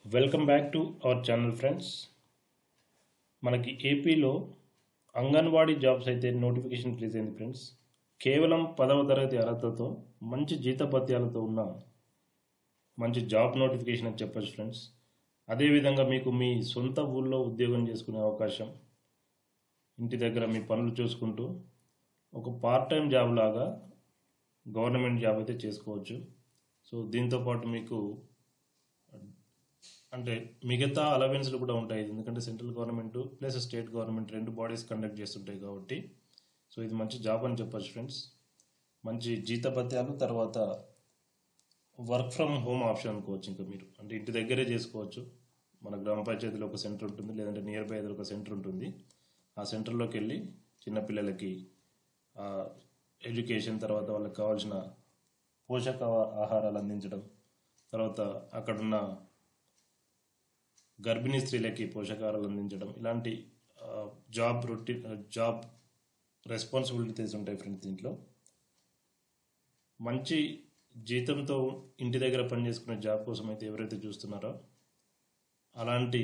welcome back to our channel friends మనకి ఏపీలో Anganwadi jobs అయితే నోటిఫికేషన్ రిలీజ్ అయింది ఫ్రెండ్స్ కేవలం పదవ తరగతి అర్హతతో మంచి జీతభత్యాలతో ఉన్న మంచి జాబ్ నోటిఫికేషన్ అని చెప్పొచ్చు ఫ్రెండ్స్ అదేవిధంగా మీకు మీ సొంత ఊళ్ళో ఉద్యోగం చేసుకునే అవకాశం ఇంటి దగ్గర మీ పనులు చూసుకుంటూ ఒక పార్ట్ టైం జాబ్ లాగా గవర్నమెంట్ జాబ్ అయితే చేసుకోవచ్చు సో దీంతో పాటు మీకు అంటే మిగతా అలవెన్స్లు కూడా ఉంటాయి ఎందుకంటే central government plus state government రెండు బాడీస్ కండక్ట్ చేస్తుంటాయి కాబట్టి సో ఇది మంచి జాబ్ అని చెప్పొచ్చు ఫ్రెండ్స్ మంచి జీతభత్యాలు తర్వాత వర్క్ ఫ్రమ్ హోమ్ ఆప్షన్ అనుకోవచ్చు ఇంకా మీరు అంటే ఇంటి దగ్గరే చేసుకోవచ్చు మన గ్రామ పంచాయతీలో ఒక సెంటర్ ఉంటుంది లేదంటే నియర్ బై ఒక సెంటర్ ఉంటుంది ఆ సెంటర్లోకి వెళ్ళి చిన్నపిల్లలకి ఎడ్యుకేషన్ తర్వాత వాళ్ళకి కావాల్సిన పోషక ఆహారాలు అందించడం తర్వాత అక్కడున్న గర్భిణీ స్త్రీలకి పోషకాహారాలు అందించడం ఇలాంటి ఆ, జాబ్ రొటీన్ జాబ్ రెస్పాన్సిబిలిటీస్ ఉంటాయి ఫ్రెండ్స్ దీంట్లో మంచి జీతంతో ఇంటి దగ్గర పనిచేసుకునే జాబ్ కోసం అయితే ఎవరైతే చూస్తున్నారో అలాంటి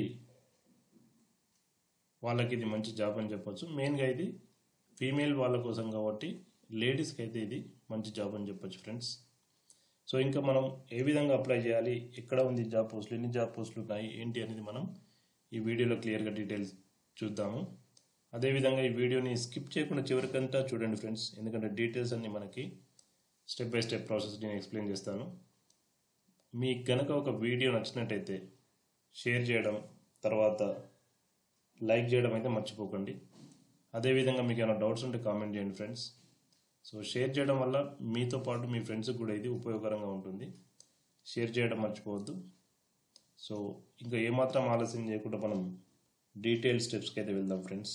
వాళ్ళకి ఇది మంచి జాబ్ అని చెప్పొచ్చు మెయిన్గా ఇది ఫీమేల్ వాళ్ళ కోసం కాబట్టి లేడీస్కి అయితే ఇది మంచి జాబ్ అని చెప్పొచ్చు ఫ్రెండ్స్ సో ఇంకా మనం ఏ విధంగా అప్లై చేయాలి ఎక్కడ ఉంది జాబ్ పోస్టులు ఎన్ని జాబ్ పోస్టులు ఉన్నాయి ఏంటి అనేది మనం ఈ వీడియోలో క్లియర్గా డీటెయిల్స్ చూద్దాము అదేవిధంగా ఈ వీడియోని స్కిప్ చేయకుండా చివరికంతా చూడండి ఫ్రెండ్స్ ఎందుకంటే డీటెయిల్స్ అన్ని మనకి స్టెప్ బై స్టెప్ ప్రాసెస్ నేను ఎక్స్ప్లెయిన్ చేస్తాను మీకు గనక ఒక వీడియో నచ్చినట్టయితే షేర్ చేయడం తర్వాత లైక్ చేయడం అయితే మర్చిపోకండి అదేవిధంగా మీకు ఏమైనా డౌట్స్ ఉంటే కామెంట్ చేయండి ఫ్రెండ్స్ సో షేర్ చేయడం వల్ల మీతో పాటు మీ ఫ్రెండ్స్కి కూడా ఇది ఉపయోగకరంగా ఉంటుంది షేర్ చేయడం మర్చిపోవద్దు సో ఇంకా ఏమాత్రం ఆలస్యం చేయకుండా మనం డీటెయిల్ స్టెప్స్కి అయితే వెళ్దాం ఫ్రెండ్స్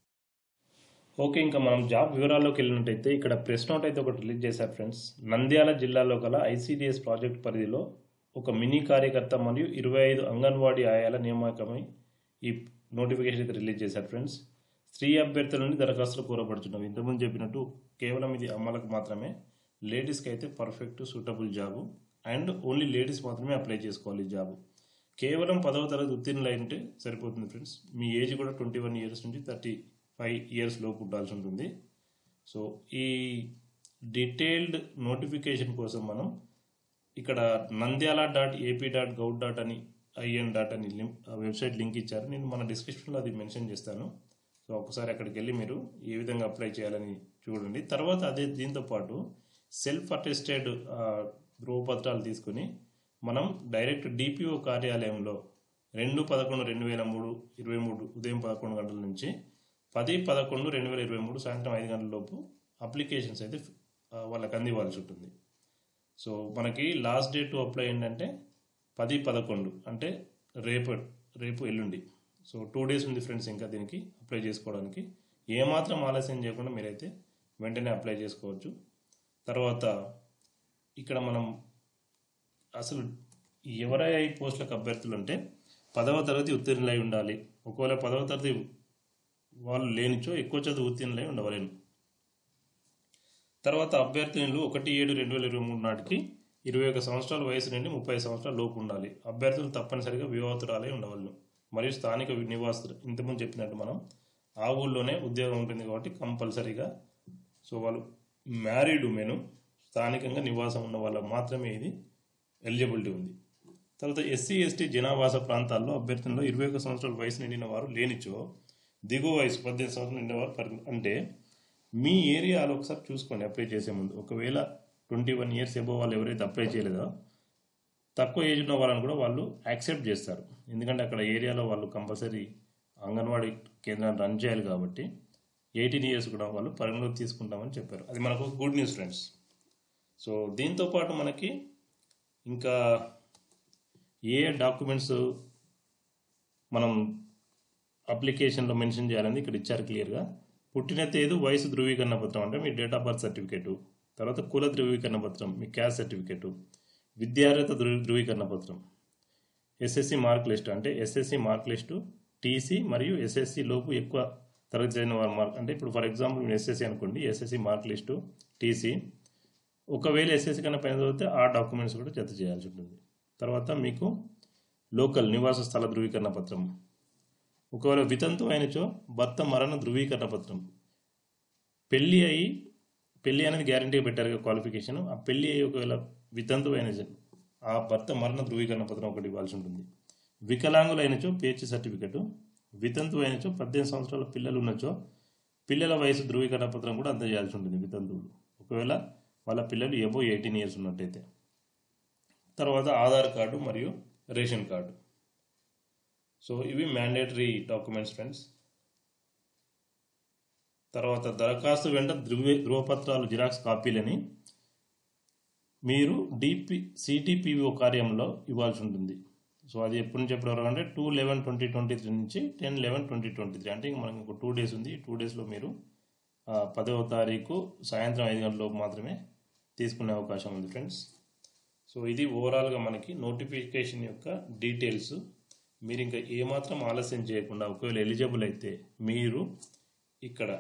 ఓకే ఇంకా మనం జాబ్ వివరాల్లోకి వెళ్ళినట్టయితే ఇక్కడ ప్రెస్ నోట్ అయితే ఒకటి రిలీజ్ చేశారు ఫ్రెండ్స్ నంద్యాల జిల్లాలో గల ఐసీడీఎస్ ప్రాజెక్ట్ పరిధిలో ఒక మినీ కార్యకర్త మరియు ఇరవై ఐదు అంగన్వాడీ ఆయాల నియామకమై ఈ నోటిఫికేషన్ అయితే రిలీజ్ చేశారు ఫ్రెండ్స్ స్త్రీ అభ్యర్థుల నుండి దరఖాస్తులు కోరబడుతున్నవి ఇంతకుముందు చెప్పినట్టు కేవలం ఇది అమ్మలకు మాత్రమే లేడీస్కి అయితే perfect suitable job and only ladies మాత్రమే అప్లై చేసుకోవాలి ఈ జాబు కేవలం పదవ తరగతి ఉత్తీర్ణులు అయితే సరిపోతుంది ఫ్రెండ్స్ మీ ఏజ్ కూడా ట్వంటీ వన్ ఇయర్స్ నుంచి థర్టీ ఫైవ్ ఇయర్స్ లోపు ఉండాల్సి ఉంటుంది సో ఈ డీటెయిల్డ్ నోటిఫికేషన్ కోసం మనం ఇక్కడ Nandyal dot AP dot gov dot అని ఐఎన్ డాట్ అని లింక్ వెబ్సైట్ లింక్ ఇచ్చారు నేను మన డిస్క్రిప్షన్లో అది మెన్షన్ చేస్తాను సో ఒకసారి అక్కడికి వెళ్ళి మీరు ఏ విధంగా అప్లై చేయాలని చూడండి తర్వాత అదే దీంతో పాటు సెల్ఫ్ అటెస్టెడ్ ధ్రువపత్రాలు తీసుకుని మనం డైరెక్ట్ డిపిఓ కార్యాలయంలో రెండు పదకొండు రెండు వేల మూడు ఇరవై మూడు ఉదయం పదకొండు గంటల నుంచి పది పదకొండు రెండు వేల ఇరవై మూడు సాయంత్రం ఐదు గంటల లోపు అప్లికేషన్స్ అయితే ఆ, వాళ్ళకి అందివ్వాల్సి ఉంటుంది సో మనకి లాస్ట్ డేట్ టు అప్లై ఏంటంటే పది పదకొండు అంటే రేపు రేపు ఎల్లుండి సో టూ డేస్ ఉంది ఫ్రెండ్స్ ఇంకా దీనికి అప్లై చేసుకోవడానికి ఏమాత్రం ఆలస్యం చేయకుండా మీరైతే వెంటనే అప్లై చేసుకోవచ్చు తర్వాత ఇక్కడ మనం అసలు ఎవరై పోస్టులకు అభ్యర్థులు అంటే పదవ తరగతి ఉత్తీర్ణులై ఉండాలి ఒకవేళ పదవ తరగతి వాళ్ళు లేనిచో ఎక్కువ చదువు ఉత్తీర్ణులై ఉండవలేను తర్వాత అభ్యర్థులు ఒకటి ఏడు రెండు వేల ఇరవై మూడు నాటికి ఇరవై ఒక సంవత్సరాల వయసు నుండి ముప్పై సంవత్సరాల లోపు ఉండాలి అభ్యర్థులు తప్పనిసరిగా వివాహతురాలై ఉండవలను మరియు స్థానిక నివాసులు ఇంతకుముందు చెప్పినట్టు మనం ఆ ఊళ్ళోనే ఉద్యోగం ఉంటుంది కాబట్టి కంపల్సరీగా సో వాళ్ళు మ్యారీడ్ ఉమెన్ స్థానికంగా నివాసం ఉన్న వాళ్ళకు మాత్రమే ఇది ఎలిజిబిలిటీ ఉంది తర్వాత ఎస్సీ ఎస్టీ జనావాస ప్రాంతాల్లో అభ్యర్థుల్లో ఇరవై ఒక సంవత్సరాల వయసు నిండిన వారు లేనిచో దిగువ వయసు పద్దెనిమిది సంవత్సరాలు నిండిన వారు పరి- అంటే మీ ఏరియాలో ఒకసారి చూసుకోండి అప్లై చేసే ముందు ఒకవేళ ట్వంటీ వన్ ఇయర్స్ ఎబో వాళ్ళు ఎవరైతే అప్లై చేయలేదో తక్కువ ఏజ్ ఉన్న వాళ్ళని కూడా వాళ్ళు యాక్సెప్ట్ చేస్తారు ఎందుకంటే అక్కడ ఏరియాలో వాళ్ళు కంపల్సరీ అంగన్వాడీ కేంద్రాన్ని రన్ చేయాలి కాబట్టి ఎయిటీన్ ఇయర్స్ కూడా వాళ్ళు పరిగణలోకి తీసుకుంటామని చెప్పారు అది మనకు గుడ్ న్యూస్ ఫ్రెండ్స్ సో దీంతో పాటు మనకి ఇంకా ఏ డాక్యుమెంట్స్ మనం అప్లికేషన్లో మెన్షన్ చేయాలని ఇక్కడ ఇచ్చారు క్లియర్గా పుట్టిన తేదీ వయసు ధృవీకరణ పత్రం అంటే మీ డేట్ ఆఫ్ బర్త్ సర్టిఫికేటు తర్వాత కుల ధృవీకరణ పత్రం మీ క్యాస్ట్ సర్టిఫికేటు విద్యార్హత ధృ- ధృవీకరణ పత్రం ఎస్ఎస్సి మార్క్ లిస్ట్ అంటే ఎస్ఎస్సి మార్క్ లిస్టు టీసీ మరియు ఎస్ఎస్సి లోపు ఎక్కువ తరగతి చదివిన వారి మార్క్ అంటే ఇప్పుడు ఫర్ ఎగ్జాంపుల్ మీరు ఎస్ఎస్సి అనుకోండి ఎస్ఎస్సి మార్క్ లిస్టు టీసీ ఒకవేళ ఎస్ఎస్సి కన్నా పైన చదివితే ఆ డాక్యుమెంట్స్ కూడా జత చేయాల్సి ఉంటుంది తర్వాత మీకు లోకల్ నివాస స్థల ధృవీకరణ పత్రం ఒకవేళ వితంతు అయినచో భర్త మరణ ధృవీకరణ పత్రం పెళ్ళి అయి పెళ్ళి అనేది గ్యారంటీ పెట్టారు క్వాలిఫికేషన్ ఆ పెళ్ళి అయ్యి ఒకవేళ వితంతు అయిన ఆ భర్త మరణ ధృవీకరణ పత్రం ఒకటి ఇవ్వాల్సి ఉంటుంది వికలాంగులు అయినచో పేర్చి సర్టిఫికెట్ వితంతు అయినచో పద్దెనిమిది సంవత్సరాల పిల్లలు ఉన్నచో పిల్లల వయసు ధృవీకరణ పత్రం కూడా అందజేయాల్సి ఉంటుంది వితంతువులు ఒకవేళ వాళ్ళ పిల్లలు ఎబో ఎయిటీన్ ఇయర్స్ ఉన్నట్టయితే తర్వాత ఆధార్ కార్డు మరియు రేషన్ కార్డు సో ఇవి మ్యాండేటరీ డాక్యుమెంట్స్ ఫ్రెండ్స్ తర్వాత దరఖాస్తు వెంట ధృవ ధృవపత్రాలు జిరాక్స్ కాపీలని మీరు డిపి సిటిపిఓ కార్యంలో ఇవ్వాల్సి ఉంటుంది సో అది ఎప్పటి నుంచి ఎప్పటి వరకు అంటే two eleven twenty twenty three నుంచి ten eleven twenty twenty three అంటే ఇంక మనకి ఒక టూ డేస్ ఉంది టూ డేస్లో మీరు ఆ, పదవ తారీఖు సాయంత్రం ఐదు గంటలకు మాత్రమే తీసుకునే అవకాశం ఉంది ఫ్రెండ్స్ సో ఇది ఓవరాల్గా మనకి నోటిఫికేషన్ యొక్క డీటెయిల్స్ మీరు ఇంకా ఏమాత్రం ఆలస్యం చేయకుండా ఒకవేళ ఎలిజిబుల్ అయితే మీరు ఇక్కడ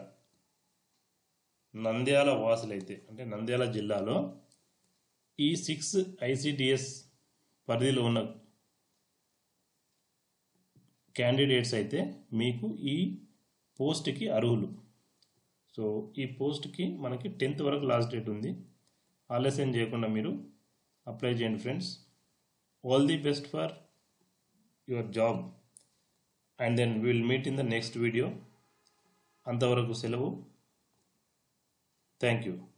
నంద్యాల వాసులైతే అంటే నంద్యాల జిల్లాలో ఈ సిక్స్ ఐసిడిఎస్ పరిధిలో ఉన్న క్యాండిడేట్స్ అయితే మీకు ఈ పోస్ట్కి అర్హులు సో ఈ పోస్ట్కి మనకి టెన్త్ వరకు లాస్ట్ డేట్ ఉంది ఆలస్యం చేయకుండా మీరు అప్లై చేయండి friends all the best for your job and then will meet in the next video అంతవరకు సెలవు థ్యాంక్ యూ